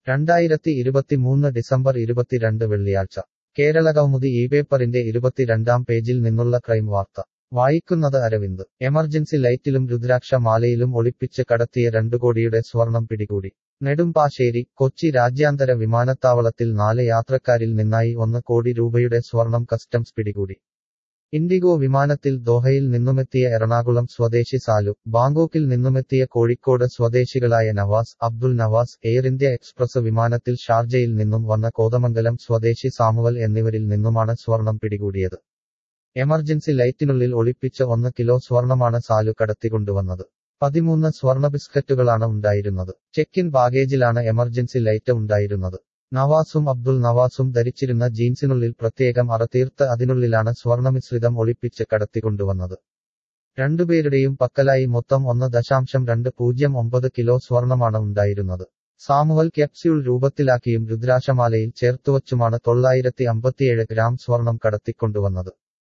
രണ്ടായിരത്തി ഇരുപത്തിമൂന്ന് ഡിസംബർ ഇരുപത്തിരണ്ട് വെള്ളിയാഴ്ച കേരളകൗമുദി ഈ പേപ്പറിന്റെ ഇരുപത്തിരണ്ടാം പേജിൽ നിന്നുള്ള ക്രൈം വാർത്ത വായിക്കുന്നത് അരവിന്ദ് എമർജൻസി ലൈറ്റിലും രുദ്രാക്ഷ മാലയിലും ഒളിപ്പിച്ച് കടത്തിയ രണ്ടു കോടിയുടെ സ്വർണം പിടികൂടി നെടുമ്പാശ്ശേരി കൊച്ചി രാജ്യാന്തര വിമാനത്താവളത്തിൽ നാല് യാത്രക്കാരിൽ നിന്നായി ഒന്ന് കോടി രൂപയുടെ സ്വർണം കസ്റ്റംസ് പിടികൂടി ഇൻഡിഗോ വിമാനത്തിൽ ദോഹയിൽ നിന്നുമെത്തിയ എറണാകുളം സ്വദേശി സാലു ബാങ്കോക്കിൽ നിന്നുമെത്തിയ കോഴിക്കോട് സ്വദേശികളായ Navas Abdul Navas Air India Express വിമാനത്തിൽ ഷാർജയിൽ നിന്നും വന്ന കോതമംഗലം സ്വദേശി സാമുവൽ എന്നിവരിൽ നിന്നുമാണ് സ്വർണം പിടികൂടിയത് എമർജൻസി ലൈറ്റിനുള്ളിൽ ഒളിപ്പിച്ച ഒന്ന് കിലോ സ്വർണമാണ് സാലു കടത്തിക്കൊണ്ടുവന്നത് പതിമൂന്ന് സ്വർണ ബിസ്ക്കറ്റുകളാണ് ഉണ്ടായിരുന്നത് ചെക്ക് ഇൻ ബാഗേജിലാണ് എമർജൻസി ലൈറ്റ് ഉണ്ടായിരുന്നത് നവാസും അബ്ദുൾ നവാസും ധരിച്ചിരുന്ന ജീൻസിനുള്ളിൽ പ്രത്യേകം അറതീർത്ത് അതിനുള്ളിലാണ് സ്വർണമിശ്രിതം ഒളിപ്പിച്ച് കടത്തിക്കൊണ്ടുവന്നത് രണ്ടുപേരുടെയും പക്കലായി മൊത്തം ഒന്ന് ദശാംശം രണ്ട് പൂജ്യം ഒമ്പത് കിലോ സ്വർണമാണ് ഉണ്ടായിരുന്നത് സാമുവൽ ക്യാപ്സ്യൂൾ രൂപത്തിലാക്കിയും രുദ്രാശമാലയിൽ ചേർത്തുവച്ചുമാണ് തൊള്ളായിരത്തി അമ്പത്തിയേഴ് ഗ്രാം സ്വർണം കടത്തിക്കൊണ്ടുവന്നത്